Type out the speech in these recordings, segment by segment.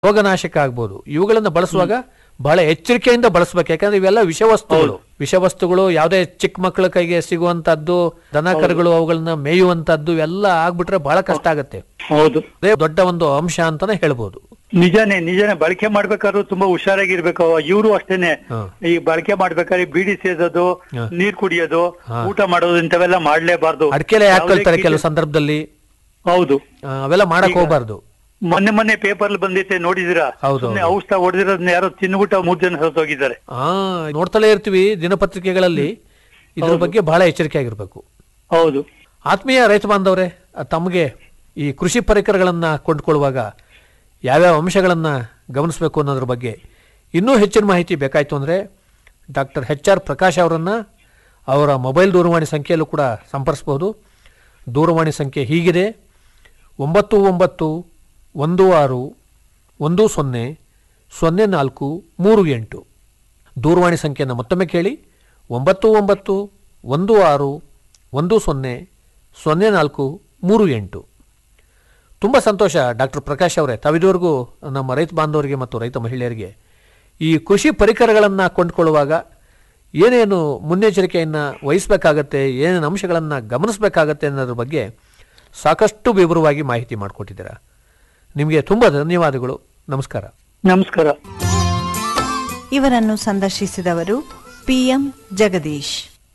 ರೋಗನಾಶಕ ಆಗ್ಬೋದು ಇವುಗಳನ್ನ ಬಳಸುವಾಗ ಬಹಳ ಎಚ್ಚರಿಕೆಯಿಂದ ಬಳಸಬೇಕು ಯಾಕಂದ್ರೆ ಇವೆಲ್ಲ ವಿಷವಸ್ತುಗಳು ವಿಷವಸ್ತುಗಳು ಯಾವುದೇ ಚಿಕ್ಕ ಮಕ್ಕಳ ಕೈಗೆ ಸಿಗುವಂತದ್ದು ದನ ಕರುಗಳು ಅವುಗಳನ್ನ ಮೇಯುವಂತದ್ದು ಎಲ್ಲ ಆಗ್ಬಿಟ್ರೆ ಬಹಳ ಕಷ್ಟ ಆಗತ್ತೆ ಹೌದು ಅದೇ ದೊಡ್ಡ ಒಂದು ಅಂಶ ಅಂತಾನೆ ಹೇಳ್ಬೋದು ನಿಜಾನೇ ನಿಜಾನೇ ಬಳಕೆ ಮಾಡ್ಬೇಕಾದ್ರೂ ತುಂಬಾ ಹುಷಾರಾಗಿರ್ಬೇಕು ಇವರು ಅಷ್ಟೇನೆ ಹಾ. ಈ ಬಳಕೆ ಮಾಡ್ಬೇಕಾದ್ರೆ ಬೀಡಿ ಸೇದೋದು ಹಾ. ನೀರ್ ಕುಡಿಯೋದು ಹಾ. ಊಟ ಮಾಡೋದು ಇಂಥವೆಲ್ಲ ಮಾಡ್ಲೇಬಾರ್ದು ಅಡಕೆಲೆ ಯಾವುದೇ ಹಾಕೊಳ್ತಾರೆ ಕೀಟ- ಕೆಲವು ಸಂದರ್ಭದಲ್ಲಿ ಹೌದು ಆ, ಅವೆಲ್ಲ ಮಾಡಕ್ ಹೋಗ್ಬಾರ್ದು ಮೊನ್ನೆ ಮೊನ್ನೆ ಪೇಪರ್ ಬಂದಿತ್ತೆ ನೋಡಿದಿರಾ ಹೌದು, ಸುಮ್ನೆ ಹೌದು. ಔಷಧ ಹೊಡೆದಿರೋದನ್ನ ಯಾರೋ ತಿನ್ಬಿಟ್ಟು ಮೂರ್ ಜನ ಸತ್ತೋಗಿದ್ದಾರೆ ಆ ನೋಡ್ತಲೇ ಇರ್ತೀವಿ ದಿನಪತ್ರಿಕೆಗಳಲ್ಲಿ ಇದ್ರ ಬಗ್ಗೆ ಬಹಳ ಎಚ್ಚರಿಕೆ ಆಗಿರ್ಬೇಕು ಹೌದು ಆತ್ಮೀಯ ರೈತ ಬಾಂಧವರೇ ಅ, ತಮಗೆ ಈ ಕೃಷಿ ಪರಿಕರಗಳನ್ನ ಕೊಂಡ್ಕೊಳ್ಳುವಾಗ ಯಾವ್ಯಾವ ಅಂಶಗಳನ್ನ ಗಮನಿಸಬೇಕು ಅನ್ನೋದ್ರ ಬಗ್ಗೆ ಇನ್ನೂ ಹೆಚ್ಚಿನ ಮಾಹಿತಿ ಬೇಕಾಯಿತು ಅಂದರೆ ಡಾಕ್ಟರ್ ಎಚ್ ಆರ್ ಪ್ರಕಾಶ್ ಅವರನ್ನು ಅವರ ಮೊಬೈಲ್ ದೂರವಾಣಿ ಸಂಖ್ಯೆಯಲ್ಲೂ ಕೂಡ ಸಂಪರ್ಸ್ಬೋದು ದೂರವಾಣಿ ಸಂಖ್ಯೆ ಹೀಗಿದೆ ಒಂಬತ್ತು ಒಂಬತ್ತು ಒಂದು ಆರು ಒಂದು ಸೊನ್ನೆ ಸೊನ್ನೆ ನಾಲ್ಕು ಮೂರು ಎಂಟು ದೂರವಾಣಿ ಸಂಖ್ಯೆಯನ್ನು ಮತ್ತೊಮ್ಮೆ ಕೇಳಿ ಒಂಬತ್ತು ಒಂಬತ್ತು ಒಂದು ಆರು ಒಂದು ಸೊನ್ನೆ ಸೊನ್ನೆ ನಾಲ್ಕು ಮೂರು ಎಂಟು ತುಂಬ ಸಂತೋಷ ಡಾಕ್ಟರ್ ಪ್ರಕಾಶ್ ಅವರೇ ತಾವಿದುವರೆಗೂ ನಮ್ಮ ರೈತ ಬಾಂಧವರಿಗೆ ಮತ್ತು ರೈತ ಮಹಿಳೆಯರಿಗೆ ಈ ಕೃಷಿ ಪರಿಕರಗಳನ್ನು ಕೊಂಡ್ಕೊಳ್ಳುವಾಗ ಏನೇನು ಮುನ್ನೆಚ್ಚರಿಕೆಯನ್ನು ವಹಿಸಬೇಕಾಗತ್ತೆ ಏನೇನು ಅಂಶಗಳನ್ನು ಗಮನಿಸಬೇಕಾಗತ್ತೆ ಅನ್ನೋದ್ರ ಬಗ್ಗೆ ಸಾಕಷ್ಟು ವಿವರವಾಗಿ ಮಾಹಿತಿ ಮಾಡಿಕೊಟ್ಟಿದ್ದೀರಾ ನಿಮಗೆ ತುಂಬ ಧನ್ಯವಾದಗಳು ನಮಸ್ಕಾರ ನಮಸ್ಕಾರ ಇವರನ್ನು ಸಂದರ್ಶಿಸಿದವರು ಪಿಎಂ ಜಗದೀಶ್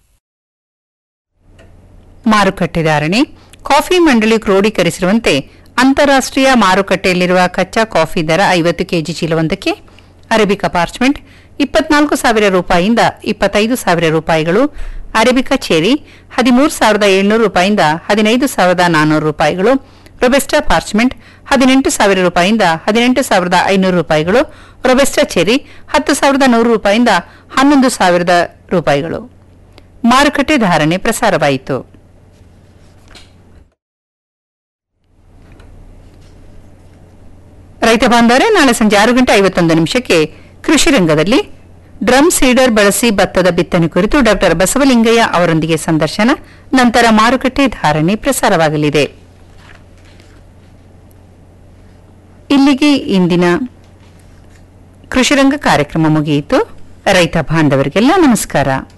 ಮಾರುಕಟ್ಟೆ ಧಾರಣೆ ಕಾಫಿ ಮಂಡಳಿ ಕ್ರೋಢೀಕರಿಸಿರುವಂತೆ ಅಂತಾರಾಷ್ಟ್ರೀಯ ಮಾರುಕಟ್ಟೆಯಲ್ಲಿರುವ ಕಚ್ಚಾ ಕಾಫಿ ದರ ಐವತ್ತು ಕೆಜಿ ಚೀಲವೊಂದಕ್ಕೆ ಅರೇಬಿಕಾ ಪಾರ್ಚ್ಮೆಂಟ್ ಇಪ್ಪತ್ನಾಲ್ಕು ಸಾವಿರ ರೂಪಾಯಿಯಿಂದ ಇಪ್ಪತ್ತೈದು ಸಾವಿರ ರೂಪಾಯಿಗಳು ಅರೇಬಿಕಾ ಚೇರಿ ಹದಿಮೂರು ಸಾವಿರದ ಏಳ್ನೂರು ರೂಪಾಯಿಯಿಂದ ಹದಿನೈದು ಸಾವಿರದ ನಾನ್ನೂರು ರೂಪಾಯಿಗಳು ರೊಬೆಸ್ಟಾ ಪಾರ್ಚ್ಮೆಂಟ್ ಹದಿನೆಂಟು ಸಾವಿರ ರೂಪಾಯಿಯಿಂದ ಹದಿನೆಂಟು ಸಾವಿರದ ಐನೂರು ರೂಪಾಯಿಗಳು ರೊಬೆಸ್ಟಾ ಚೆರಿ ಹತ್ತು ಸಾವಿರದ ನೂರು ರೂಪಾಯಿಯಿಂದ ಹನ್ನೊಂದು ಸಾವಿರದ ರೂಪಾಯಿಗಳು ಮಾರುಕಟ್ಟೆ ಧಾರಣೆ ಪ್ರಸಾರವಾಯಿತು ರೈತ ಬಾಂಧವರೇ ನಾಳೆ ಸಂಜೆ ಆರು ಗಂಟೆ ಐವತ್ತೊಂದು ನಿಮಿಷಕ್ಕೆ ಕೃಷಿ ರಂಗದಲ್ಲಿ ಡ್ರಮ್ ಸೀಡರ್ ಬಳಸಿ ಭತ್ತದ ಬಿತ್ತನೆ ಕುರಿತು ಡಾಕ್ಟರ್ ಬಸವಲಿಂಗಯ್ಯ ಅವರೊಂದಿಗೆ ಸಂದರ್ಶನ ನಂತರ ಮಾರುಕಟ್ಟೆ ಧಾರಣೆ ಪ್ರಸಾರವಾಗಲಿದೆ ಇಲ್ಲಿಗೆ ಇಂದಿನ ಕೃಷಿರಂಗ ಕಾರ್ಯಕ್ರಮ ಮುಗಿಯಿತು ರೈತ ಬಾಂಧವರಿಗೆಲ್ಲ ನಮಸ್ಕಾರ